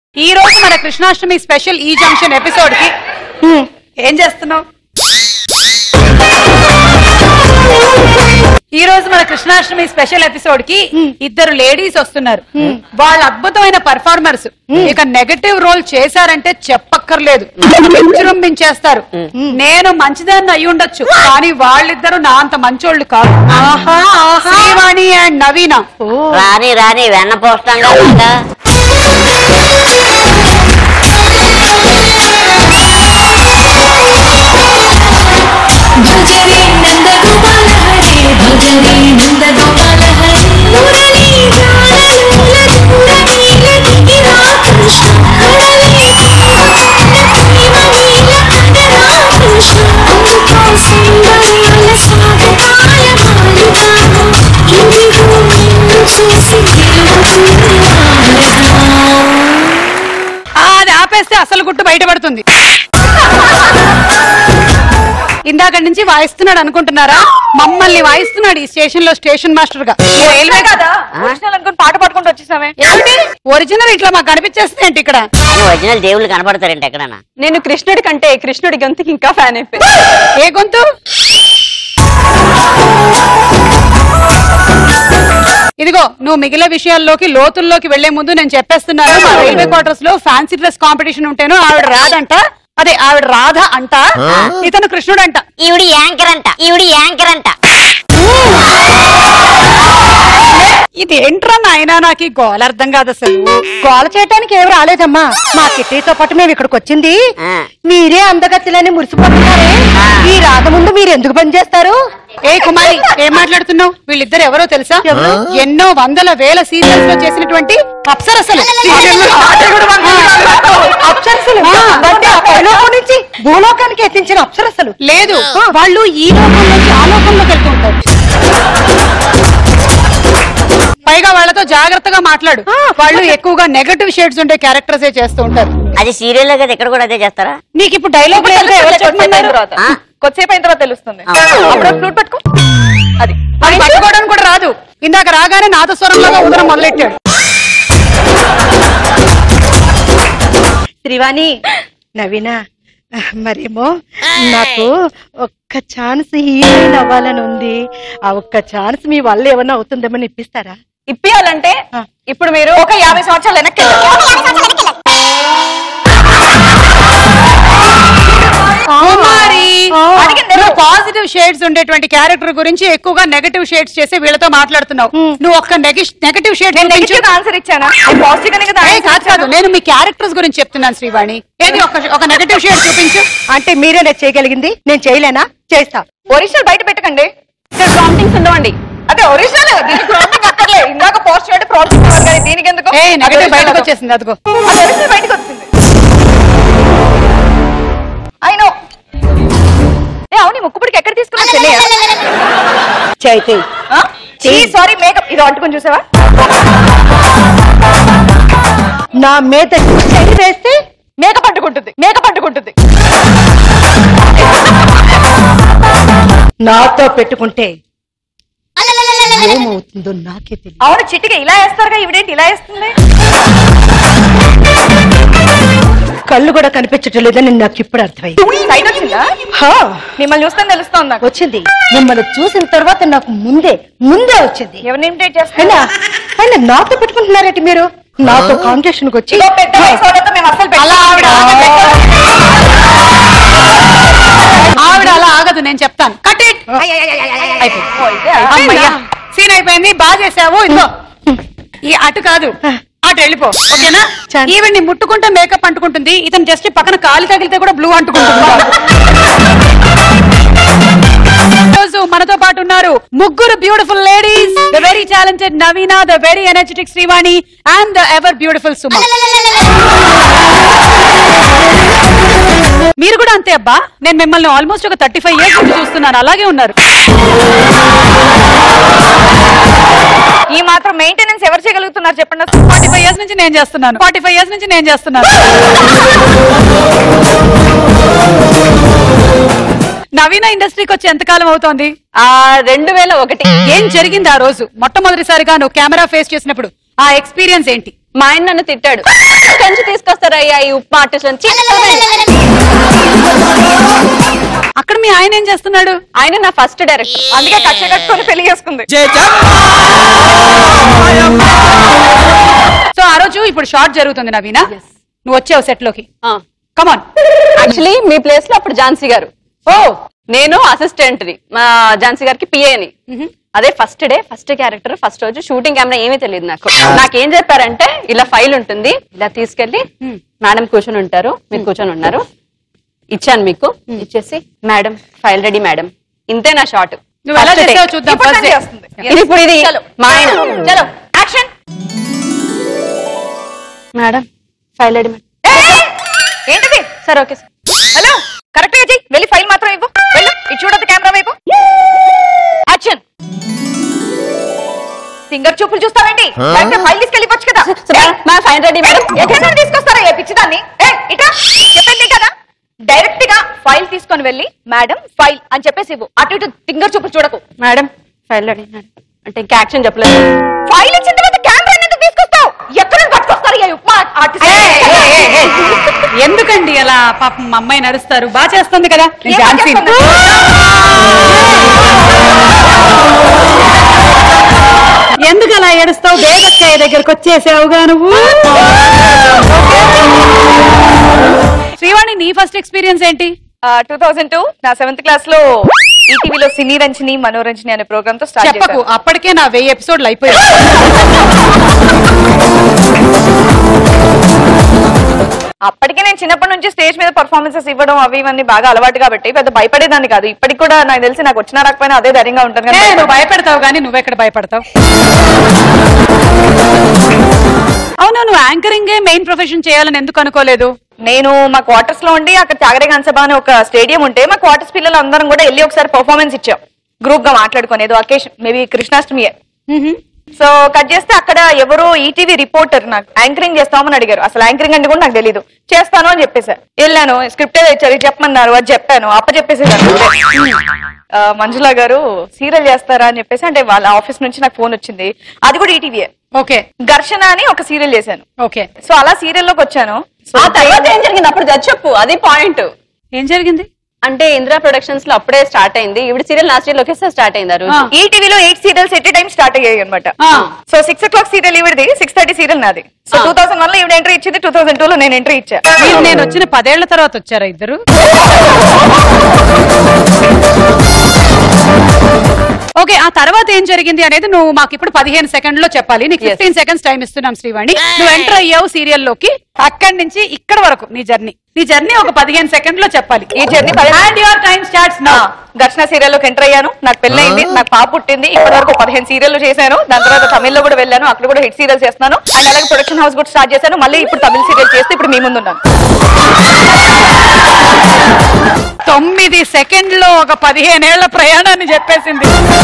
ఈ రోజు మన కృష్ణాష్టమి స్పెషల్ ఈ జంక్షన్ ఎపిసోడ్ కి ఏం చేస్తున్నావు ఈ రోజు మన కృష్ణాష్టమి స్పెషల్ ఎపిసోడ్ కి ఇద్దరు లేడీస్ వస్తున్నారు వాళ్ళ అద్భుతమైన పర్ఫార్మర్స్ ఇక నెగటివ్ రోల్ చేశారంటే చెప్పక్కర్లేదు విజృంభించేస్తారు నేను మంచిదాన్ని అయి ఉండొచ్చు కానీ వాళ్ళిద్దరు నా అంత మంచోళ్ళు కాదు శ్రీవాణి అండ్ నవీన రాని రాని వెన్న పోస్తంగా ఉందా భజరే నందగోపాల హరే భజరే నందగోపాల హరే మురళీ గానలోల దూరనీల దిగిరా కృష్ణ హరళి ప్రేమనీల కదరా కృష్ణ అమృత సుందరాల సాగరాల మాలిగాను ఇందిగో నిన్ను చూసి గెలుపుతుంది ఆ, అది ఆపేస్తే అసలు గుట్టు బయటపడుతుంది ఇందాక నుంచి వాయిస్తున్నాడు అనుకుంటున్నారా మమ్మల్ని వాయిస్తున్నాడు ఈ స్టేషన్ లో స్టేషన్ మాస్టర్ గా రైల్వే కదా ఒరిజినల్ అనుకుని పాట పాడుకుంటూ వచ్చేసామే ఏమిటి ఒరిజినల్ ఇట్లా మాకు కనిపించేస్తుంది ఏంటి ఇక్కడ కానీ ఒరిజినల్ దేవుళ్ళు కనపడతారండి ఎక్కడన్నా నేను కృష్ణుడి కంటే కృష్ణుడి గొంతుకి ఇంకా ఫ్యాన్ అయిపోయింది ఏ గొంతు ఇదిగో నువ్వు మిగిలిన విషయాల్లోకి లోతుల్లోకి వెళ్లే ముందు నేను చెప్పేస్తున్నాను మా రైల్వే క్వార్టర్స్ లో ఫ్యాన్సీ డ్రెస్ కాంపిటీషన్ ఉంటేను ఆవిడ రాదంట అదే ఆవిడ రాధ అంట ఇతను కృష్ణుడు అంట ఈవిడి యాంకర్ అంట ఈవిడి యాంకర్ అంట ఇది ఏంట్రా నాయనా నాకు ఈ గోల అర్థం కాదు అసలు గోల చేయటానికి ఏం రాలేదమ్మా మా కిట్టీతో పాటు మేము ఇక్కడికి వచ్చింది ఆ. మీరే అందగత్తులని మురిసిపోతున్నారే ఈ రాత ముందు మీరు ఎందుకు పని చేస్తారు ఏ కుమారి ఏం మాట్లాడుతున్నావు వీళ్ళిద్దరు ఎవరో తెలుసా ఎన్నో వందల వేల సీరియల్స్ లో చేసినటువంటి అప్సరసలు అప్సరసలు అంటే ఆ పైలోకం నుంచి భూలోకానికి ఎత్తించిన అప్సరసలు లేదు వాళ్ళు ఈ లోకం నుంచి ఆ లోకంలోకి వెళ్తూ ఉంటారు పైగా వాళ్ళతో జాగ్రత్తగా మాట్లాడు వాళ్ళు ఎక్కువగా నెగటివ్ షేడ్స్ ఉండే క్యారెక్టర్స్ చేస్తూ ఉంటారు అది సీరియల్ కదా ఇక్కడ కూడా అదే చేస్తారా నీకు ఇప్పుడు డైలాగ్ తర్వాత ఆ? కొద్దిసేపు అయిన తర్వాత తెలుస్తుంది ఆ. అప్పుడు ఫ్లూట్ పట్టుకో అది అది పట్టుకోవడానికి కూడా రాదు ఇందాక రాగానే నాదస్వరంలాగా ఉదరం మొదలెట్టాడు శ్రీవాణి నవీన మరేమో నాకు ఒక్క ఛాన్స్ హీరోయిన్ అవ్వాలని ఉంది ఆ ఒక్క ఛాన్స్ మీ వల్ల ఏమన్నా అవుతుందేమని ఇప్పిస్తారా ఇప్పియాలంటే ఇప్పుడు మీరు ఒక యాభై సంవత్సరాలు వెనక్కి వెళ్ళాలి. కుమారి అడిగింది నువ్వు పాజిటివ్ షేడ్స్ ఉండేటువంటి క్యారెక్టర్ గురించి ఎక్కువగా నెగటివ్ షేడ్స్ చేసి వీళ్ళతో మాట్లాడుతున్నావు నువ్వు ఒక్క నెగటివ్ షేడ్ నేను నెగిటివ్ ఆన్సర్ ఇచ్చానా పాజిటివ్ గానే కదా ఏ, answer కాదు కాదు ఇచ్చాను. నేను మీ క్యారెక్టర్స్ గురించి చెప్తున్నాను శ్రీవాణి ఏది ఒక ఒక నెగటివ్ షేడ్ చూపించు అంటే మీరే నేను చేయగలిగింది నేను చేయలేనా చేస్తా ఒరిజినల్ బయట పెట్టకండి ఇక్కడ ప్రాంప్టింగ్స్ ఉండవండి అదే ఒరిజినల్ దీనికి ప్రాంప్టింగ్ అక్కర్లే ఇందాక పోస్ట్ చేయడం ప్రాంప్టింగ్ కానీ దీనికి ఎందుకు ఏ నెగటివ్ అది original బయటకు అదో. వచ్చేసింది అదిగో అది ఒరిజినల్ బయటకు వచ్చింది అయినో ఏ అవును ఈ ముక్కుపుడికి ఎక్కడ తీసుకున్నా చెన్నయ్య చేయి చేయి సారీ మేకప్ ఇది అంటుకొని చూసావా నా మీద చెయ్యి వేస్తే మేకప్ అంటుకుంటుంది మేకప్ అంటుకుంటుంది నాతో పెట్టుకుంటే ఏమవుతుందో నాకే తెలియదు అవును చిట్టిగా ఇలా వేస్తారుగా ఇవిడేంటి ఇలా వేస్తుంది కళ్ళు కూడా కనిపించటం లేదని నాకు ఇప్పుడు అర్థమైంది సైట్ వచ్చిందా హా, మిమ్మల్ని చూస్తే తెలుస్తోంది నాకు వచ్చింది మిమ్మల్ని చూసిన తర్వాత నాకు ముందే ముందే వచ్చింది ఎవరిని ఇమిటేట్ చేస్తున్నా అయినా అయినా నాతో పెట్టుకుంటున్నారేంటి మీరు నాతో కాంపిటీషన్ వచ్చి ఇదో పెద్ద వయసు వాళ్ళతో మేము అసలు అలా ఆవిడ ఆవిడ అలా ఆగదు నేను చెప్తాను కట్ ఇట్ అమ్మయ్యా సీన్ అయిపోయింది బాగా చేసావు ఇదిగో ఈ అటు కాదు అటు వెళ్ళిపో ఓకేనా చాలు. ఈవిడ్ని ముట్టుకుంటే మేకప్ అంటుకుంటుంది ఇతను జస్ట్ పక్కన కాలు తగిలితే కూడా బ్లూ అంటుకుంటుంది రోజు మనతో పాటు ఉన్నారు ముగ్గురు beautiful ladies the very talented Naveena the very energetic Srivani and the ever beautiful Suma మీరు కూడా అంతే అబ్బా నేను మిమ్మల్ని ఆల్మోస్ట్ ఒక థర్టీ ఫైవ్ ఇయర్స్ నుంచి చూస్తున్నాను అలాగే ఉన్నారు ఈ మాత్రం మెయింటెనెన్స్ ఎవరు చేయగలుగుతున్నారు చెప్పండి అసలు? ఫార్టీ ఫైవ్ ఇయర్స్ నుంచి నేను చేస్తున్నాను ఫార్టీ ఫైవ్ ఇయర్స్ నుంచి నేను చేస్తున్నాను నవీన ఇండస్ట్రీకి వచ్చి ఎంతకాలం అవుతోంది ఆ రెండు వేల ఒకటి ఏం జరిగింది ఆ రోజు మొట్టమొదటిసారిగా నువ్వు కెమెరా ఫేస్ చేసినప్పుడు ఆ ఎక్స్పీరియన్స్ ఏంటి మా ఆయన నన్ను తిట్టాడు కంచి తీసుకొస్తారయ్యా ఈ ఉప్మా ఆర్టిస్ట్ అక్కడ మీ ఆయన ఏం చేస్తున్నాడు ఆయన నా ఫస్ట్ డైరెక్టర్ అందుకే కచ్చ కట్టుకొని పెళ్లి చేసుకుంది సో ఆ రోజు ఇప్పుడు షార్ట్ జరుగుతుంది నవీనా నువ్వు వచ్చావు సెట్ లోకి కమాన్ యాక్చువల్లీ మీ ప్లేస్ లో అప్పుడు ఝాన్సీ గారు ఓ నేను అసిస్టెంట్ ని మా ఝాన్సీ గారికి పిఏ అని అదే first day first character first రోజు షూటింగ్ కెమెరా ఏమీ తెలియదు నాకు నాకేం చెప్పారంటే ఇలా ఫైల్ ఉంటుంది ఇలా తీసుకెళ్లి మేడం కూర్చొని ఉంటారు మీరు కూర్చొని ఉన్నారు ఇచ్చాను మీకు ఇచ్చేసి మేడం ఫైల్ రెడీ మేడం ఇంతే నా షార్ట్ నువ్వు ఎలా చేసావో చూద్దాం ఫస్ట్ డే ఇది ఇప్పుడు ఇది మా ఆయన చలో action madam file ready madam ఏంటిది సరే ఓకే సార్ హలో కరెక్ట్ గా చెయ్యి వెళ్ళి ఫైల్ మాత్రం ఇవ్వు వెళ్ళు ఇటు చూడద్దు కెమెరా వైపు యాక్షన్ ఫింగర్ చూపులు చూస్తారండి ఫైల్ తీసుకెళ్ళిపోవచ్చు కదా మా ఫైల్ రెడీ మేడం ఎక్కడ తీసుకొస్తారా ఏ పిచ్చిదాన్ని ఏ ఇట్లా చెప్పింది కదా డైరెక్ట్ గా ఫైల్ తీసుకొని వెళ్ళి మేడం ఫైల్ అని చెప్పేసి ఇవ్వు అటు ఇటు ఫింగర్ చూపులు చూడకు మేడం ఫైల్ రెడీ మేడం అంటే ఇంకా యాక్షన్ చెప్పలేదు ఫైల్ ఇచ్చిన తర్వాత కెమెరా ఎందుకు తీసుకొస్తావు ఎక్కడ నుంచి పట్టుకొస్తారు ఈ ఉప్మా ఆర్టిస్ట్ ఎందుకండి అలా పాపం మా అమ్మాయి నడుస్తారు బాగా చేస్తుంది కదా ఏం ఝాన్సీ చేస్తుంది? ఎందుకు అలా ఏడుస్తావు దేవక్కయ్య దగ్గరకు వచ్చేసావుగా నువ్వు శ్రీవాణి నీ ఫస్ట్ ఎక్స్పీరియన్స్ ఏంటి టూ థౌజండ్ టూ నా సెవెంత్ క్లాస్ లో ఈటీవీలో సినీ రంజని మనోరంజని అనే ప్రోగ్రామ్ తో స్టార్ట్ చెప్పకు చేశాను అప్పటికే నా వెయ్యి ఎపిసోడ్లు అయిపోయాయి అప్పటికే నేను చిన్నప్పటి నుంచి స్టేజ్ మీద పర్ఫార్మెన్సెస్ ఇవ్వడం అవి ఇవన్నీ బాగా అలవాటు కాబట్టి పెద్ద భయపడేదాన్ని కాదు ఇప్పటికి కూడా నాకు తెలిసి నాకు వచ్చినా రాకపోయినా అదే ధైర్యంగా ఉంటాను ఏ, కానీ నువ్వు భయపెడతావు కానీ నువ్వెక్కడ భయపడతావు అవును నువ్వు యాంకరింగే మెయిన్ ప్రొఫెషన్ చేయాలని ఎందుకు అనుకోలేదు నేను మా క్వార్టర్స్ లో ఉండి అక్కడ త్యాగరే గన్సభ అని ఒక స్టేడియం ఉంటే మా క్వార్టర్స్ పిల్లలు అందరం కూడా వెళ్ళి ఒకసారి పర్ఫార్మెన్స్ ఇచ్చాం గ్రూప్ గా మాట్లాడుకుని ఏదో అకేషన్ మేబీ కృష్ణాష్టమియే సో కట్ చేస్తే అక్కడ ఎవరో ఈటీవీ రిపోర్టర్ నాకు యాంకరింగ్ చేస్తామని అడిగారు అసలు యాంకరింగ్ అంటే కూడా నాకు తెలియదు చేస్తాను అని చెప్పేశారు వెళ్ళాను స్క్రిప్ట్ ఏదో ఇచ్చారు ఇది చెప్పమన్నారు అది చెప్పాను అప్ప చెప్పేసేసారు మంజులా గారు సీరియల్ చేస్తారా అని చెప్పేసి అంటే వాళ్ళ ఆఫీస్ నుంచి నాకు ఫోన్ వచ్చింది అది కూడా ఈటీవీయే ఓకే ఘర్షణ అని ఒక సీరియల్ చేశాను ఓకే సో అలా సీరియల్ లోకి వచ్చాను సో ఆ తర్వాత ఏం జరిగింది అప్పుడు జడ్జ్ చెప్పు అది పాయింట్ ఏం జరిగింది అంటే ఇందిరా ప్రొడక్షన్స్ లో అప్పుడే స్టార్ట్ అయింది ఇప్పుడు సీరియల్ నా సీరియల్ ఒకేసారి స్టార్ట్ అయింది ఆ రోజు ఆ. ఈ టీవీలో eight serials at time start అయ్యాయి అనమాట ఆ. So six o'clock serial ఇవిడిది సిక్స్ థర్టీ సీరియల్ నాది సో టూ థౌసండ్ వన్ లో ఈవిడ ఎంట్రీ ఇచ్చింది టూ థౌసండ్ టూ లో నేను ఎంట్రీ ఇచ్చా మీరు నేను వచ్చిన పదేళ్ల తర్వాత వచ్చారా ఇద్దరు ఓకే ఆ తర్వాత ఏం జరిగింది అనేది నువ్వు మాకు ఇప్పుడు పదిహేను సెకండ్ లో చెప్పాలి నీకు ఫిఫ్టీన్ సెకండ్స్ టైం ఇస్తున్నాం శ్రీవాణి నువ్వు ఎంటర్ అయ్యావు సీరియల్ లోకి అక్కడి నుంచి ఇక్కడ వరకు నీ జర్నీ నీ జర్నీ ఒక పదిహేను సెకండ్ లో చెప్పాలి ఈ journey పది- and your time starts now Gharshana serial లోకి ఎంటర్ అయ్యాను నాకు పెళ్ళయింది నాకు పాప పుట్టింది ఇప్పటి వరకు పదిహేను సీరియల్ చేశాను దాని తర్వాత తమిళ్లో కూడా వెళ్ళాను అక్కడ కూడా హిట్ సీరియల్ చేస్తున్నాను అండ్ అలాగే ప్రొడక్షన్ హౌస్ కూడా స్టార్ట్ చేశాను మళ్ళీ ఇప్పుడు తమిళ సీరియల్ చేస్తే ఇప్పుడు మీ ముందు ఉన్నాను తొమ్మిది సెకండ్ లో ఒక పదిహేనేళ్ల ప్రయాణాన్ని చెప్పేసింది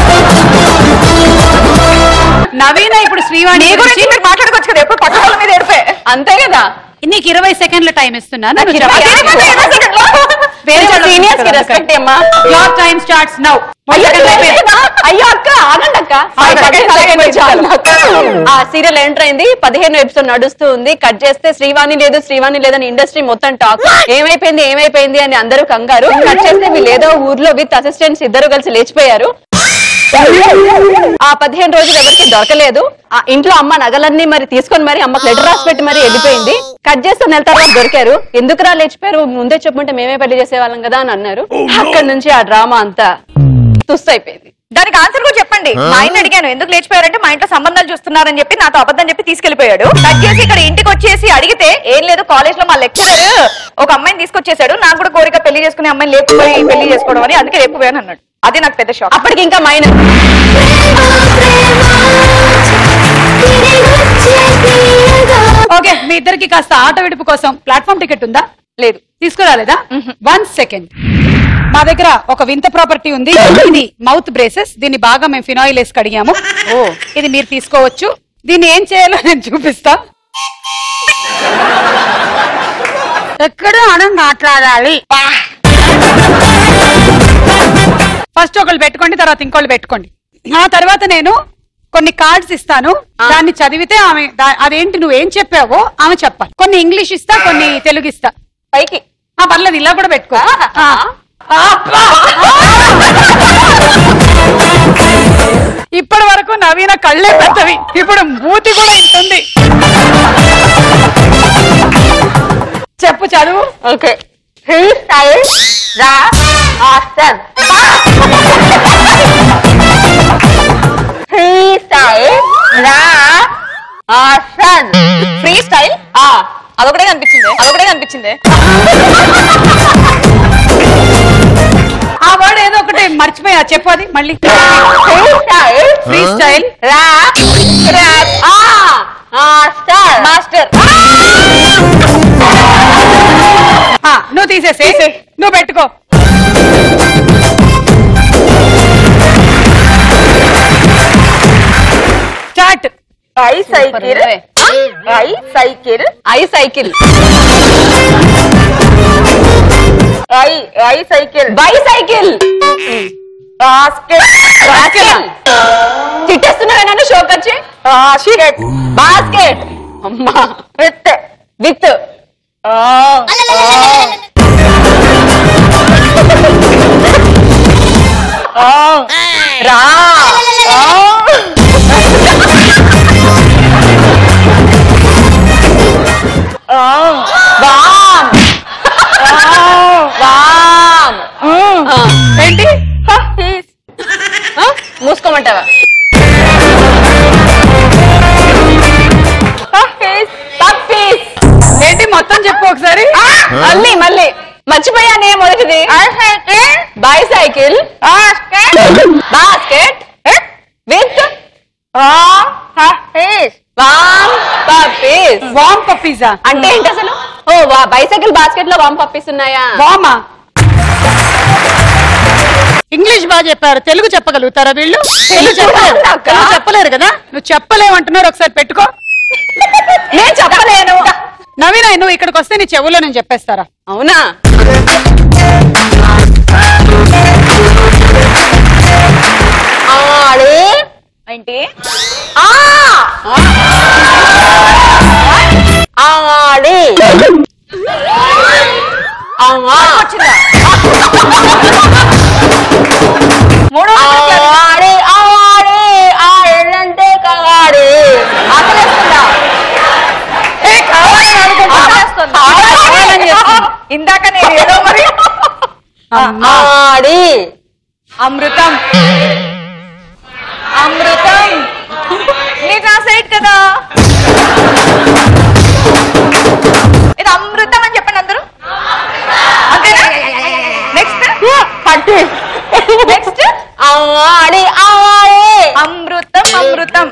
నవీన ఇప్పుడు శ్రీవాణి నీ గురించి గురించి మీరు మాట్లాడుకోవచ్చు కదా ఎప్పుడు పట్టుకోవడం మీద ఏడిపే అంతే కదా నీకు ఇరవై సెకండ్ల టైం ఇస్తున్నాను నువ్వు ఇరవై చెప్పాలి. వేరే వాళ్ళు సీనియర్స్ కి ఉంటారు రెస్పెక్ట్ అమ్మా Your time starts now. అయ్యో అయ్యో అక్క ఆగండి అక్క Five seconds ఆగండి, చాలు. ఆ సీరియల్ ఎంటర్ అయింది పదిహేను ఎపిసోడ్ నడుస్తూ ఉంది కట్ చేస్తే శ్రీవాణి లేదు శ్రీవాణి లేదని ఇండస్ట్రీ మొత్తం టాక్ ఏమైపోయింది ఏమైపోయింది అని అందరూ కంగారు కట్ చేస్తే వీళ్ళు ఏదో ఊర్లో విత్ అసిస్టెంట్స్ ఇద్దరు కలిసి లేచిపోయారు ఆ పదిహేను రోజులు ఎవరికి దొరకలేదు ఆ ఇంట్లో అమ్మ నగలన్నీ మరి తీసుకొని మరి అమ్మకి లెటర్ రాసి పెట్టి మరి వెళ్ళిపోయింది కట్ చేస్తే నెల తర్వాత దొరికారు ఎందుకురా లేచిపోయారు ముందే చెప్పుంటే మేమే పెళ్లి చేసేవాళ్ళం కదా అని అన్నారు అక్కడ నుంచి ఆ డ్రామా అంతా తుస్సు అయిపోయింది దానికి ఆన్సర్ కూడా చెప్పండి మా ఆయన అడిగాను ఎందుకు లేచిపోయారంటే మా ఇంట్లో సంబంధాలు చూస్తున్నారని చెప్పి నాతో అబద్ధం చెప్పి తీసుకెళ్లిపోయాడు కట్ చేసి ఇక్కడ ఇంటికి వచ్చేసి అడిగితే ఏం లేదు కాలేజ్ లో మా లెక్చరర్ ఒక అమ్మాయిని తీసుకొచ్చేసాడు నాకు కూడా కోరిక పెళ్లి చేసుకునే అమ్మాయిని లేపుపోయి పెళ్లి చేసుకోవడం అని అందుకే లేపుపోయాను అన్నాడు అది నాకు పెద్ద షాక్ అప్పటికి ఇంకా మైనర్ ఓకే మీ ఇద్దరికి కాస్త ఆట విడుపు కోసం ప్లాట్ఫామ్ టికెట్ ఉందా లేదు తీసుకురాలేదా వన్ సెకండ్ మా దగ్గర ఒక వింత ప్రాపర్టీ ఉంది ఇది మౌత్ బ్రేసెస్ దీన్ని బాగా మేము ఫినాయిల్ వేసి కడిగాము ఓ ఇది మీరు తీసుకోవచ్చు దీన్ని ఏం చేయాలో నేను చూపిస్తా ఎక్కడ మనం మాట్లాడాలి ఫస్ట్ ఒకళ్ళు పెట్టుకోండి తర్వాత ఇంకోళ్ళు పెట్టుకోండి ఆ తర్వాత నేను కొన్ని కార్డ్స్ ఇస్తాను దాన్ని చదివితే ఆమె దా- అదేంటి నువ్వేం చెప్పావో ఆమె చెప్పాలి కొన్ని ఇంగ్లీష్ ఇస్తా కొన్ని తెలుగు ఇస్తా పైకి ఆ పర్లేదు ఇలా కూడా పెట్టుకో ఆ. అబ్బా! ఇప్పటి వరకు నవీన కళ్ళే పెద్దవి ఇప్పుడు మూతి కూడా ఇంతుంది చెప్పు చదువు ఓకే ఫ్రీ స్టైల్ రా ఆసన్ ఫ్రీ స్టైల్ రా ఆసన్ ఫ్రీ స్టైల్ అదొకటే కనిపించింది అదొకటే కనిపించింది ఆ వర్డ్ ఏదో ఒకటి మర్చిపోయా చెప్పు అది మళ్ళీ ఫ్రీ స్టైల్ ఫ్రీ స్టైల్ రా ఆ ఆసన్ మాస్టర్ నువ్వు తీసేసి నువ్వు పెట్టుకో start I cycle I cycle I cycle I I cycle bicycle basket తిట్టేస్తున్నావే నన్ను షోక్ వచ్చి బాస్కెట్ బాస్కెట్ అమ్మా విత్ విత్ రా వామ్ వామ్ ఏంటి మూసుకోమంటావా పప్పీస్ ఏంటి మొత్తం చెప్పు ఒకసారి మళ్ళీ మళ్ళీ మర్చిపోయానే మొదటిది bicycle basket with warm puppies warm పప్పీసా అంటే ఏంటి అసలు ఓ వా బైసైకిల్ బాస్కెట్ లో వామ్ పప్పీస్ ఉన్నాయా వామా ఇంగ్లీష్ బాగా చెప్పారు తెలుగు చెప్పగలుగుతారా వీళ్ళు తెలుగు చెప్పలేరు అక్క. తెలుగు చెప్పలేరు కదా నువ్వు చెప్పలేవు అంటున్నారు ఒకసారి పెట్టుకో నేను చెప్పలేను నవీన నువ్వు ఇక్కడికి వస్తే నీ చెవులో నేను చెప్పేస్తారా అవునా ఆడే ఏంటి ఆ ఆడే వచ్చిందా మూడో ఆడే ఆడే ఆడంటే కాడే ఆకలేస్తుందా ఏ, కావాలని అనుకుంటా. ఆకలేస్తుంది. కావాలని చేస్తుంది. ఇందాక నేను ఏదో మరి అమ్మా. ఆడి అమృతం అమృతం నీ నా సైడ్ కదా ఇది అమృతం అని చెప్పండి అందరూ అంతేనా నెక్స్ట్ పట్టు నెక్స్ట్ ఆడి ఆడే అమృతం అమృతం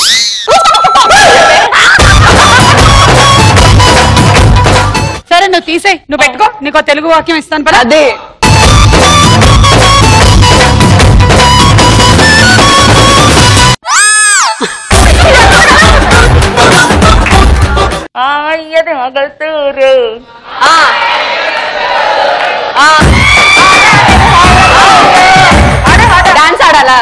సరే నువ్వు తీసేయ్ నువ్వు పెట్టుకో నీకు తెలుగు వాక్యం ఇస్తాను పద అదే అయ్యది మగల్తూరు ఆ ఆ డాన్స్ ఆడాలా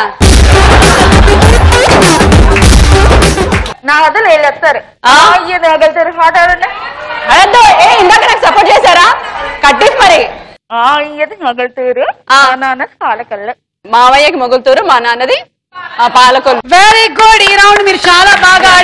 నా వద్దలు వీళ్ళు వస్తారు ఆ? అయ్యది మగల్తూరు హాట్ ఆడండి అదే ఏ ఇందాక నాకు సపోర్ట్ చేశారా కట్టేసి మరి అయ్యది మగల్తూరు ఆ. మా నాన్న పాలకల్ల మావయ్యకి మొగులుతూరు మా నాన్నది ఆ పాలకొల్లు వెరీ గుడ్ ఈ రౌండ్ మీరు చాలా బాగా